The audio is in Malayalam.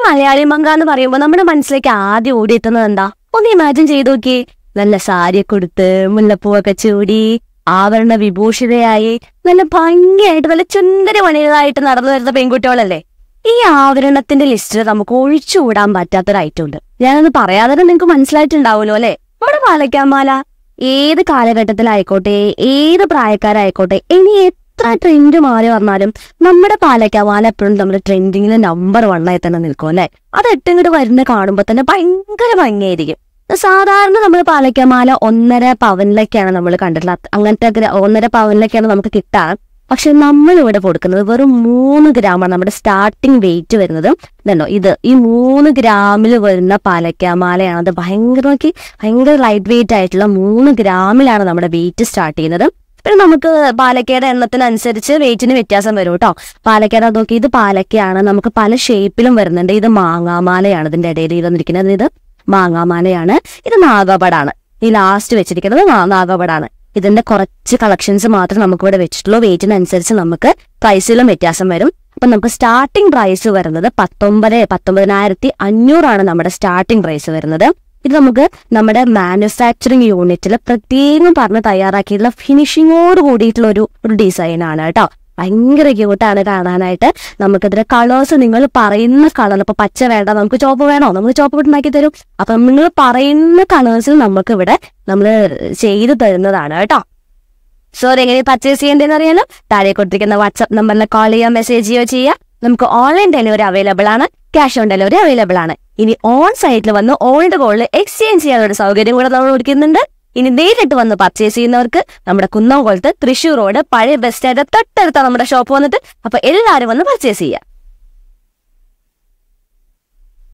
മലയാളി മങ്ക എന്ന് പറയുമ്പോൾ നമ്മുടെ മനസ്സിലേക്ക് ആദ്യം ഓടിയെത്തുന്നത് എന്താ ഒന്ന് ഇമാജിൻ ചെയ്ത് നോക്കിയേ നല്ല സാരിയൊക്കെ കൊടുത്ത് മുല്ലപ്പൂവൊക്കെ ചൂടി ആഭരണ വിഭൂഷിതയായി നല്ല ഭംഗിയായിട്ട് നല്ല ചുന്ദരി മണികളായിട്ട് നടന്നു വരുന്ന പെൺകുട്ടികളല്ലേ ഈ ആവരണത്തിന്റെ ലിസ്റ്റിൽ നമുക്ക് ഒഴിച്ചുകൂടാൻ പറ്റാത്തൊരു ഐറ്റം ഉണ്ട് ഞാനൊന്ന് പറയാതെ തന്നെ നിങ്ങൾക്ക് മനസ്സിലായിട്ടുണ്ടാവുമല്ലോ അല്ലെ നമ്മുടെ പാലക്കാമാല ഏത് കാലഘട്ടത്തിലായിക്കോട്ടെ ഏത് പ്രായക്കാരായിക്കോട്ടെ ഇനി എത്ര ട്രെൻഡ് മാറി വന്നാലും നമ്മുടെ പാലക്കാമാല എപ്പോഴും നമ്മുടെ ട്രെൻഡിങ്ങിൽ നമ്പർ വണ്ണായി തന്നെ നിൽക്കും അല്ലെ അത് എട്ടിങ്ങോട്ട് വരുന്ന കാണുമ്പോൾ തന്നെ ഭയങ്കര ഭംഗിയായിരിക്കും സാധാരണ നമ്മൾ പാലക്കാമാല ഒന്നര പവനിലൊക്കെയാണ് നമ്മൾ കണ്ടിട്ടുള്ളത് അത് അങ്ങനത്തെ ഗ്ര- ഒന്നര പവനിലൊക്കെയാണ് നമുക്ക് കിട്ടാൻ പക്ഷെ നമ്മൾ ഇവിടെ കൊടുക്കുന്നത് വെറും മൂന്ന് ഗ്രാമാണ് നമ്മുടെ സ്റ്റാർട്ടിങ് വെയിറ്റ് വരുന്നത് ഇതല്ലോ ഇത് ഈ മൂന്ന് ഗ്രാമിൽ വരുന്ന പാലക്കാമാലയാണ് അത് ഭയങ്കര നോക്കി ഭയങ്കര ലൈറ്റ് വെയിറ്റ് ആയിട്ടുള്ള മൂന്ന് ഗ്രാമിലാണ് നമ്മുടെ വെയിറ്റ് സ്റ്റാർട്ട് ചെയ്യുന്നത് പിന്നെ നമുക്ക് പാലക്കയുടെ എണ്ണത്തിനനുസരിച്ച് വെയിറ്റിന് വ്യത്യാസം വരും കേട്ടോ പാലക്കയുടെ നോക്കി ഇത് പാലക്കയാണ് നമുക്ക് പല ഷേപ്പിലും വരുന്നുണ്ട് ഇത് മാങ്ങാമാലയാണ് ഇതിന്റെ ഇടയിൽ ഇത് വന്നിരിക്കുന്നത് ഇത് മാങ്ങാമാലയാണ് ഇത് നാഗപടാണ് ഈ ലാസ്റ്റ് വെച്ചിരിക്കുന്നത് നാ- നാഗപടാണ് ഇതിന്റെ കുറച്ച് കളക്ഷൻസ് മാത്രമേ നമുക്ക് ഇവിടെ വെച്ചിട്ടുള്ളൂ വെയിറ്റിനനുസരിച്ച് നമുക്ക് പ്രൈസിലും വ്യത്യാസം വരും അപ്പൊ നമുക്ക് സ്റ്റാർട്ടിംഗ് പ്രൈസ് വരുന്നത് പത്തൊമ്പത് പത്തൊമ്പതിനായിരത്തി അഞ്ഞൂറാണ് നമ്മുടെ സ്റ്റാർട്ടിംഗ് പ്രൈസ് വരുന്നത് ഇത് നമുക്ക് നമ്മുടെ മാനുഫാക്ചറിങ് യൂണിറ്റിൽ പ്രത്യേകം പറഞ്ഞ് തയ്യാറാക്കിയിട്ടുള്ള ഫിനിഷിങ്ങോട് കൂടിയിട്ടുള്ള ഒരു ഒരു ഡിസൈൻ ആണ് കേട്ടോ ഭയങ്കര ക്യൂട്ടാണ് കാണാനായിട്ട് നമുക്കിതിന്റെ കളേഴ്സ് നിങ്ങൾ പറയുന്ന കളർ ഇപ്പൊ പച്ച വേണ്ട നമുക്ക് ചോപ്പ് വേണോ നമുക്ക് ചോപ്പ് ഉണ്ടാക്കി തരും അപ്പൊ നിങ്ങൾ പറയുന്ന കളേഴ്സിൽ നമുക്ക് ഇവിടെ നമ്മൾ ചെയ്തു തരുന്നതാണ് കേട്ടോ സോ അതെങ്ങനെ പർച്ചേസ് ചെയ്യേണ്ടതെന്ന് അറിയാലോ താഴെ കൊടുത്തിരിക്കുന്ന വാട്സ്ആപ്പ് നമ്പറിൽ കോൾ ചെയ്യുക മെസ്സേജ് ചെയ്യുകയോ ചെയ്യാം നമുക്ക് ഓൺലൈൻ ഡെലിവറി അവൈലബിൾ ആണ് ക്യാഷ് ഓൺ ഡെലിവറി അവൈലബിൾ ആണ് ഇനി ഓൺ സൈറ്റിൽ വന്ന് ഓൾഡ് ഗോൾഡ് എക്സ്ചേഞ്ച് ചെയ്യാനുള്ള സൗകര്യം കൂടെ നമ്മൾ കൊടുക്കുന്നുണ്ട് ഇനി നേരിട്ട് വന്ന് പർച്ചേസ് ചെയ്യുന്നവർക്ക് നമ്മുടെ കുന്നംകുളത്ത് തൃശ്ശൂർ റോഡ് പഴയ ബസ് സ്റ്റാൻഡ് തൊട്ടടുത്താണ് നമ്മുടെ ഷോപ്പ് വന്നിട്ട് അപ്പൊ എല്ലാവരും വന്ന് പർച്ചേസ് ചെയ്യാം